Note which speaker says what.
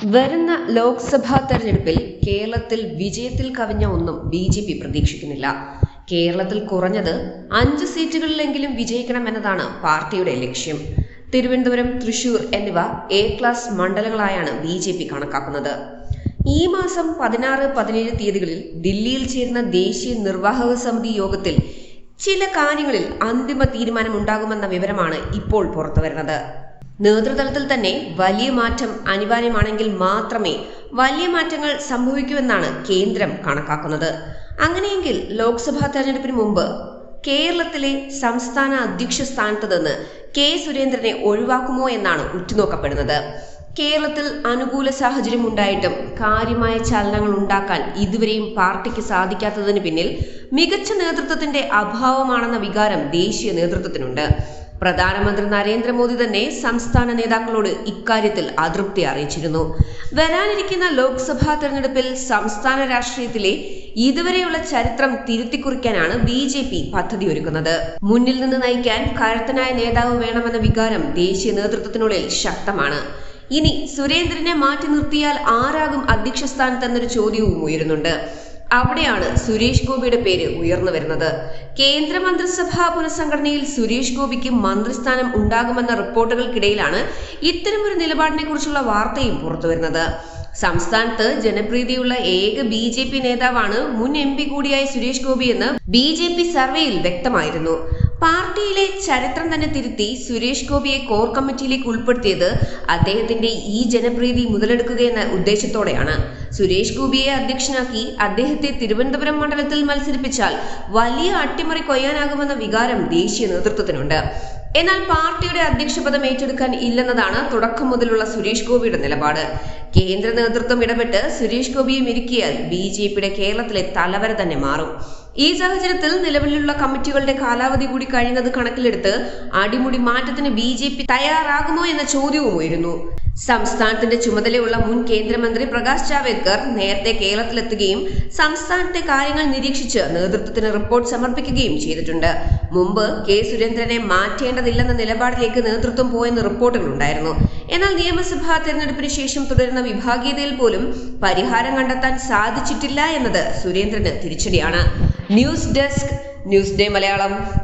Speaker 1: വരുന്ന ലോക്സഭാ തെരഞ്ഞെടുപ്പിൽ കേരളത്തിൽ വിജയത്തിൽ കവിഞ്ഞ ഒന്നും ബി ജെ പി പ്രതീക്ഷിക്കുന്നില്ല കേരളത്തിൽ കുറഞ്ഞത് അഞ്ച് സീറ്റുകളിലെങ്കിലും വിജയിക്കണമെന്നതാണ് പാർട്ടിയുടെ ലക്ഷ്യം തിരുവനന്തപുരം തൃശൂർ എന്നിവ എ ക്ലാസ് മണ്ഡലങ്ങളായാണ് ബി ജെ പി കണക്കാക്കുന്നത് ഈ മാസം പതിനാറ് പതിനേഴ് തീയതികളിൽ ദില്ലിയിൽ ചേരുന്ന ദേശീയ നിർവാഹക സമിതി യോഗത്തിൽ ചില കാര്യങ്ങളിൽ അന്തിമ തീരുമാനമുണ്ടാകുമെന്ന വിവരമാണ് ഇപ്പോൾ പുറത്തുവരുന്നത് നേതൃതലത്തിൽ തന്നെ വലിയ മാറ്റം അനിവാര്യമാണെങ്കിൽ മാത്രമേ വലിയ മാറ്റങ്ങൾ സംഭവിക്കൂവെന്നാണ് കേന്ദ്രം കണക്കാക്കുന്നത് അങ്ങനെയെങ്കിൽ ലോക്സഭാ തെരഞ്ഞെടുപ്പിന് മുമ്പ് കേരളത്തിലെ സംസ്ഥാന അധ്യക്ഷ സ്ഥാനത്ത് നിന്ന് കെ സുരേന്ദ്രനെ ഒഴിവാക്കുമോ എന്നാണ് ഉറ്റുനോക്കപ്പെടുന്നത് കേരളത്തിൽ അനുകൂല സാഹചര്യം ഉണ്ടായിട്ടും കാര്യമായ ചലനങ്ങൾ ഉണ്ടാക്കാൻ ഇതുവരെയും പാർട്ടിക്ക് സാധിക്കാത്തതിന് പിന്നിൽ മികച്ച നേതൃത്വത്തിന്റെ അഭാവമാണെന്ന വികാരം ദേശീയ നേതൃത്വത്തിനുണ്ട് പ്രധാനമന്ത്രി നരേന്ദ്രമോദി തന്നെ സംസ്ഥാന നേതാക്കളോട് ഇക്കാര്യത്തിൽ അതൃപ്തി അറിയിച്ചിരുന്നു വരാനിരിക്കുന്ന ലോക്സഭാ തെരഞ്ഞെടുപ്പിൽ സംസ്ഥാന രാഷ്ട്രീയത്തിലെ ഇതുവരെയുള്ള ചരിത്രം തിരുത്തിക്കുറിക്കാനാണ് ബി ജെ പി പദ്ധതി ഒരുക്കുന്നത് മുന്നിൽ നിന്ന് നയിക്കാൻ കരുത്തനായ നേതാവ് വേണമെന്ന വികാരം ദേശീയ നേതൃത്വത്തിനുള്ളിൽ ശക്തമാണ് ഇനി സുരേന്ദ്രനെ മാറ്റി നിർത്തിയാൽ ആരാകും അധ്യക്ഷ സ്ഥാനത്തെന്നൊരു ചോദ്യവും ഉയരുന്നുണ്ട് അവിടെയാണ് സുരേഷ് ഗോപിയുടെ പേര് ഉയർന്നു വരുന്നത് കേന്ദ്ര മന്ത്രിസഭാ പുനഃസംഘടനയിൽ സുരേഷ് ഗോപിക്ക് മന്ത്രിസ്ഥാനം ഉണ്ടാകുമെന്ന റിപ്പോർട്ടുകൾക്കിടയിലാണ് ഇത്തരമൊരു നിലപാടിനെ കുറിച്ചുള്ള വാർത്തയും പുറത്തുവരുന്നത് സംസ്ഥാനത്ത് ജനപ്രീതിയുള്ള ഏക ബി ജെ പി നേതാവാണ് മുൻ എം പി കൂടിയായ സുരേഷ് ഗോപി എന്ന് ബി ജെ പി സർവേയിൽ വ്യക്തമായിരുന്നു പാർട്ടിയിലെ ചരിത്രം തന്നെ തിരുത്തി സുരേഷ് ഗോപിയെ കോർ കമ്മിറ്റിയിലേക്ക് ഉൾപ്പെടുത്തിയത് അദ്ദേഹത്തിന്റെ ഈ ജനപ്രീതി മുതലെടുക്കുകയെന്ന ഉദ്ദേശത്തോടെയാണ് സുരേഷ് ഗോപിയെ അധ്യക്ഷനാക്കി അദ്ദേഹത്തെ തിരുവനന്തപുരം മണ്ഡലത്തിൽ മത്സരിപ്പിച്ചാൽ വലിയ അട്ടിമറി കൊയ്യാനാകുമെന്ന വികാരം ദേശീയ നേതൃത്വത്തിനുണ്ട് എന്നാൽ പാർട്ടിയുടെ അധ്യക്ഷ പദം ഏറ്റെടുക്കാൻ ഇല്ലെന്നതാണ് തുടക്കം മുതലുള്ള സുരേഷ് ഗോപിയുടെ നിലപാട് കേന്ദ്ര നേതൃത്വം ഇടപെട്ട് സുരേഷ് ഗോപിയെ മെരുക്കിയാൽ ബി ജെ പിയുടെ കേരളത്തിലെ തലവര തന്നെ മാറും ഈ സാഹചര്യത്തിൽ നിലവിലുള്ള കമ്മിറ്റികളുടെ കാലാവധി കൂടി കഴിയുന്നത് കണക്കിലെടുത്ത് അടിമുടി മാറ്റത്തിന് ബി ജെ പി തയ്യാറാകുമോ എന്ന ചോദ്യവും ഉയരുന്നു സംസ്ഥാനത്തിന്റെ ചുമതലയുള്ള മുൻ കേന്ദ്രമന്ത്രി പ്രകാശ് ജാവേദ്കർ നേരത്തെ കേരളത്തിലെത്തുകയും സംസ്ഥാനത്തെ കാര്യങ്ങൾ നിരീക്ഷിച്ച് നേതൃത്വത്തിന് റിപ്പോർട്ട് സമർപ്പിക്കുകയും ചെയ്തിട്ടുണ്ട് മുമ്പ് കെ സുരേന്ദ്രനെ മാറ്റേണ്ടതില്ലെന്ന നിലപാടിലേക്ക് നേതൃത്വം പോയെന്ന് റിപ്പോർട്ടുകളുണ്ടായിരുന്നു എന്നാൽ നിയമസഭാ തെരഞ്ഞെടുപ്പിന് ശേഷം തുടരുന്ന വിഭാഗീയതയിൽ പോലും പരിഹാരം കണ്ടെത്താൻ സാധിച്ചിട്ടില്ല എന്നത് സുരേന്ദ്രന് തിരിച്ചടിയാണ് news desk news day Malayalam